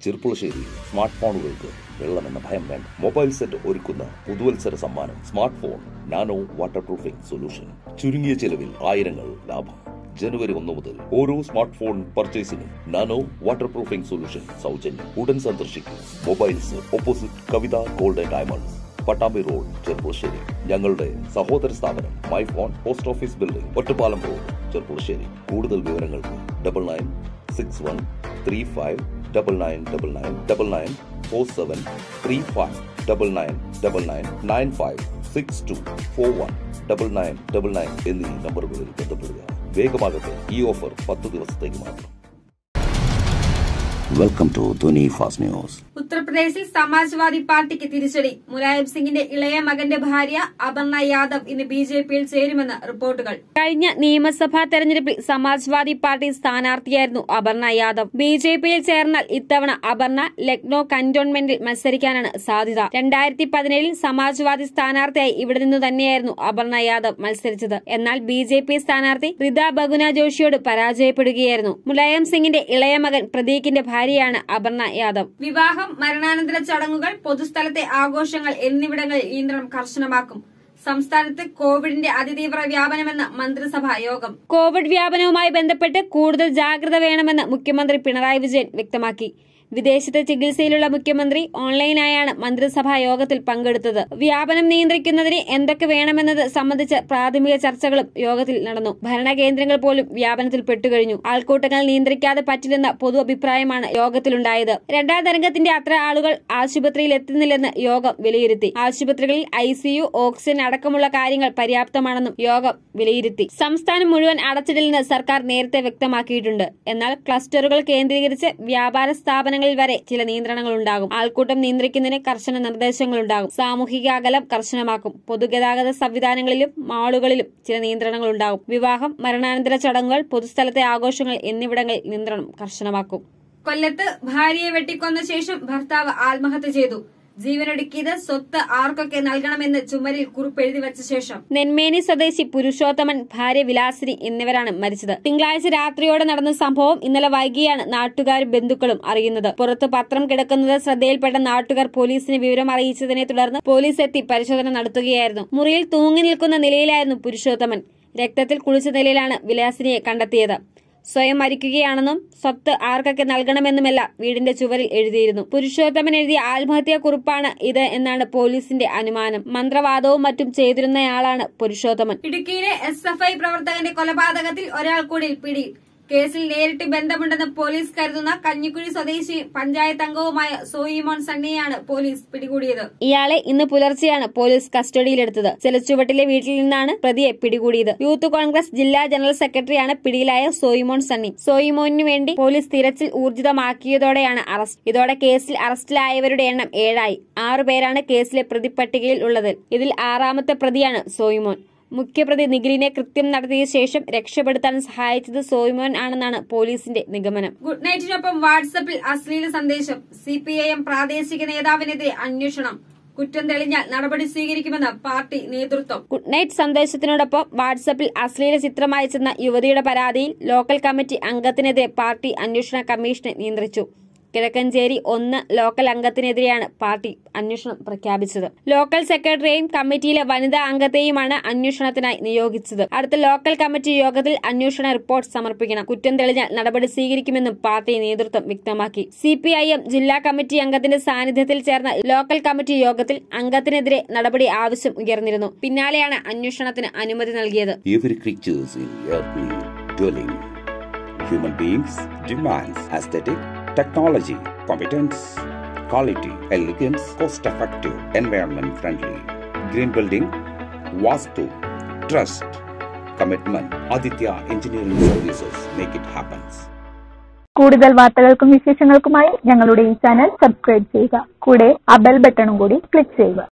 Cherpulassery smart ഫോണുകൾക്ക് വെള്ളമെന്ന ഭയം വേണ്ട mobile set ഒരുക്കുന്ന പുതുവത്സര സമ്മാനം smart phone nano water proofing solution ചുരുങ്ങിയ ചെലവിൽ ആയിരങ്ങൾ ലാഭം ജനുവരി ഒന്ന് മുതൽ ഓരോ സ്മാർട്ട് ഫോൺ പർച്ചേസിനും നാനോ വാട്ടർ പ്രൂഫിംഗ് സൊല്യൂഷൻ സൗജന്യം ഉടൻ സന്ദർശിക്കും mobiles opposite Kavitha gold and diamonds Pattambi road Cherpulassery ഞങ്ങളുടെ സഹോദര സ്ഥാപനം my phone post office building Ottapalam road Cherpulassery കൂടുതൽ വിവരങ്ങൾക്ക് double nine six one three five double nine double nine double nine four seven three five double nine double nine nine five six two four one double nine double nine എന്നീ നമ്പറുകളിൽ ബന്ധപ്പെടുക വേഗമാകട്ടെ ഈ offer പത്ത് ദിവസത്തേക്ക് മാത്രം welcome to Dhwani fast news ഉത്തർപ്രദേശിൽ സമാജ്വാദി പാർട്ടിക്ക് തിരിച്ചടി മുലായം സിംഗിന്റെ ഇളയ മകന്റെ ഭാര്യ അപർണ യാദവ് ഇന്ന് ബി ജെ പിയിൽ ചേരുമെന്ന് റിപ്പോർട്ടുകൾ കഴിഞ്ഞ നിയമസഭാ തെരഞ്ഞെടുപ്പിൽ സമാജ്വാദി പാർട്ടി സ്ഥാനാർത്ഥിയായിരുന്നു അപർണ യാദവ് ബി ജെ പിയിൽ ചേർന്നാൽ ഇത്തവണ അപർണ ലക്നോ കന്റോൺമെന്റിൽ മത്സരിക്കാനാണ് സാധ്യത രണ്ടായിരത്തി പതിനേഴിൽ സമാജ്വാദി സ്ഥാനാർത്ഥിയായി ഇവിടെ നിന്നു തന്നെയായിരുന്നു അപർണ യാദവ് മത്സരിച്ചത് എന്നാൽ ബി ജെ പി സ്ഥാനാർത്ഥി റിത ബഗുന ജോഷിയോട് പരാജയപ്പെടുകയായിരുന്നു മുലായം സിംഗിന്റെ ഇളയ മകൻ പ്രതീകിന്റെ ഭാര്യയാണ് അപർണ യാദവ് വിവാഹം മരണാനന്തര ചടങ്ങുകൾ പൊതുസ്ഥലത്തെ ആഘോഷങ്ങൾ എന്നിവിടങ്ങളിൽ നിയന്ത്രണം കർശനമാക്കും സംസ്ഥാനത്ത് കോവിഡിന്റെ അതിതീവ്ര വ്യാപനമെന്ന് മന്ത്രിസഭാ യോഗം കോവിഡ് വ്യാപനവുമായി ബന്ധപ്പെട്ട് കൂടുതൽ ജാഗ്രത വേണമെന്ന് മുഖ്യമന്ത്രി പിണറായി വിജയൻ വ്യക്തമാക്കി വിദേശത്തെ ചികിത്സയിലുള്ള മുഖ്യമന്ത്രി ഓൺലൈനായാണ് മന്ത്രിസഭാ യോഗത്തിൽ പങ്കെടുത്തത് വ്യാപനം നിയന്ത്രിക്കുന്നതിന് എന്തൊക്കെ വേണമെന്നത് സംബന്ധിച്ച് പ്രാഥമിക ചർച്ചകളും യോഗത്തിൽ നടന്നു ഭരണകേന്ദ്രങ്ങൾ പോലും വ്യാപനത്തിൽ പെട്ടുകഴിഞ്ഞു ആൾക്കൂട്ടങ്ങൾ നിയന്ത്രിക്കാതെ പറ്റില്ലെന്ന പൊതു അഭിപ്രായമാണ് യോഗത്തിലുണ്ടായത് രണ്ടാം തരംഗത്തിന്റെ അത്ര ആളുകൾ ആശുപത്രിയിൽ എത്തുന്നില്ലെന്ന് യോഗം വിലയിരുത്തി ആശുപത്രികളിൽ ഐസിയു ഓക്സിജൻ അടക്കമുള്ള കാര്യങ്ങൾ പര്യാപ്തമാണെന്നും യോഗം വിലയിരുത്തി സംസ്ഥാനം മുഴുവൻ അടച്ചിടില്ലെന്ന് സർക്കാർ നേരത്തെ വ്യക്തമാക്കിയിട്ടുണ്ട് എന്നാൽ ക്ലസ്റ്ററുകൾ കേന്ദ്രീകരിച്ച് വ്യാപാര സ്ഥാപനങ്ങളിൽ വരെ ചില നിയന്ത്രണങ്ങൾ ഉണ്ടാകും ആൾക്കൂട്ടം നിയന്ത്രിക്കുന്നതിന് കർശന നിർദ്ദേശങ്ങളുണ്ടാകും സാമൂഹിക അകലം കർശനമാക്കും പൊതുഗതാഗത സംവിധാനങ്ങളിലും മാളുകളിലും ചില നിയന്ത്രണങ്ങൾ ഉണ്ടാകും വിവാഹം മരണാനന്തര ചടങ്ങുകൾ പൊതുസ്ഥലത്തെ ആഘോഷങ്ങൾ എന്നിവിടങ്ങളിൽ നിയന്ത്രണം കർശനമാക്കും കൊല്ലത്ത് ഭാര്യയെ വെട്ടിക്കൊന്ന ശേഷം ഭർത്താവ് ആത്മഹത്യ ചെയ്തു ജീവനൊടുക്കിയത് സ്വത്ത് ആർക്കൊക്കെ നൽകണമെന്ന് ചുമരിൽ കുറിപ്പെഴുതി വെച്ച ശേഷം നെന്മേനി സ്വദേശി പുരുഷോത്തമൻ ഭാര്യ വിലാസിനി എന്നിവരാണ് മരിച്ചത് തിങ്കളാഴ്ച രാത്രിയോടെ നടന്ന സംഭവം ഇന്നലെ വൈകിയാണ് നാട്ടുകാരും ബന്ധുക്കളും അറിയുന്നത് പുറത്ത് പത്രം കിടക്കുന്നത് ശ്രദ്ധയിൽപ്പെട്ട നാട്ടുകാർ പോലീസിന് വിവരം അറിയിച്ചതിനെ തുടർന്ന് പോലീസ് എത്തി പരിശോധന നടത്തുകയായിരുന്നു മുറിയിൽ തൂങ്ങി നിൽക്കുന്ന നിലയിലായിരുന്നു പുരുഷോത്തമൻ രക്തത്തിൽ കുളിച്ച നിലയിലാണ് വിലാസിനിയെ കണ്ടെത്തിയത് സ്വയം മരിക്കുകയാണെന്നും സ്വത്ത് ആർക്കൊക്കെ നൽകണമെന്നുമെല്ലാം വീടിന്റെ ചുവരിൽ എഴുതിയിരുന്നു പുരുഷോത്തമൻ എഴുതിയ ആത്മഹത്യാ കുറിപ്പാണ് ഇത് എന്നാണ് പോലീസിന്റെ അനുമാനം മന്ത്രവാദവും മറ്റും ചെയ്തിരുന്നയാളാണ് പുരുഷോത്തമൻ ഇടുക്കിയിലെ എസ് എഫ് ഐ പ്രവർത്തകന്റെ കൊലപാതകത്തിൽ ഒരാൾ കൂടി പിടി കേസിൽ നേരിട്ട് ബന്ധമുണ്ടെന്ന് പോലീസ് കരുതുന്ന കഞ്ഞിക്കുഴി സ്വദേശി പഞ്ചായത്ത് അംഗവുമായ സോയിമോൻ സണ്ണിയെയാണ് പോലീസ് പിടികൂടിയത് ഇയാളെ ഇന്ന് പുലർച്ചെയാണ് പോലീസ് കസ്റ്റഡിയിലെടുത്തത് ചെലച്ചുവട്ടിലെ വീട്ടിൽ നിന്നാണ് പ്രതിയെ പിടികൂടിയത് യൂത്ത് കോൺഗ്രസ് ജില്ലാ ജനറൽ സെക്രട്ടറിയാണ് പിടിയിലായ സോയിമോൻ സണ്ണി സോയിമോനു വേണ്ടി പോലീസ് തിരച്ചിൽ ഊർജിതമാക്കിയതോടെയാണ് അറസ്റ്റ് ഇതോടെ കേസിൽ അറസ്റ്റിലായവരുടെ എണ്ണം ഏഴായി ആറുപേരാണ് കേസിലെ പ്രതിപട്ടികയിൽ ഉള്ളത് ഇതിൽ ആറാമത്തെ പ്രതിയാണ് സോയിമോൻ മുഖ്യപ്രതി നിഖിലിനെ കൃത്യം നടത്തിയ ശേഷം രക്ഷപ്പെടുത്താൻ സഹായിച്ചത് സോയ്മോൻ ആണെന്നാണ് പോലീസിന്റെ നിഗമനം ഗുഡ് നൈറ്റിനൊപ്പം വാട്സപ്പിൽ അശ്ലീല സന്ദേശം സി പി ഐ എം പ്രാദേശിക നേതാവിനെതിരെ അന്വേഷണം കുറ്റം തെളിഞ്ഞാൽ നടപടി സ്വീകരിക്കുമെന്ന് പാർട്ടി നേതൃത്വം ഗുഡ് നൈറ്റ് സന്ദേശത്തിനോടൊപ്പം വാട്സപ്പിൽ അശ്ലീല ചിത്രം അയച്ചെന്ന യുവതിയുടെ പരാതിയിൽ ലോക്കൽ കമ്മിറ്റി അംഗത്തിനെതിരെ പാർട്ടി അന്വേഷണ കമ്മീഷനെ നിയന്ത്രിച്ചു കിഴക്കഞ്ചേരി ഒന്ന് ലോക്കൽ അംഗത്തിനെതിരെയാണ് പാർട്ടി അന്വേഷണം പ്രഖ്യാപിച്ചത് ലോക്കൽ സെക്രട്ടറിയെയും കമ്മിറ്റിയിലെ വനിതാ അംഗത്തെയുമാണ് അന്വേഷണത്തിനായി നിയോഗിച്ചത് അടുത്ത ലോക്കൽ കമ്മിറ്റി യോഗത്തിൽ അന്വേഷണ റിപ്പോർട്ട് സമർപ്പിക്കണം കുറ്റം തെളിഞ്ഞാൽ നടപടി സ്വീകരിക്കുമെന്നും പാർട്ടി നേതൃത്വം വ്യക്തമാക്കി സി ജില്ലാ കമ്മിറ്റി അംഗത്തിന്റെ സാന്നിധ്യത്തിൽ ചേർന്ന ലോക്കൽ കമ്മിറ്റി യോഗത്തിൽ അംഗത്തിനെതിരെ നടപടി ആവശ്യം ഉയർന്നിരുന്നു പിന്നാലെയാണ് അന്വേഷണത്തിന് അനുമതി നൽകിയത് Every creatures in earthly dwelling. Human beings demands aesthetic, technology, competence, quality, elegance, cost-effective, environment-friendly. Green building, Vastu, trust, commitment. Aditya Engineering Services make it happen. കൂടുതൽ വാർത്തകൾക്കും വിശേഷങ്ങൾക്കുമായി ഞങ്ങളുടെ ഈ ചാനൽ സബ്സ്ക്രൈബ് ചെയ്യുക കൂടെ ആ ബെൽ ബട്ടണും കൂടി ക്ലിക്ക് ചെയ്യുക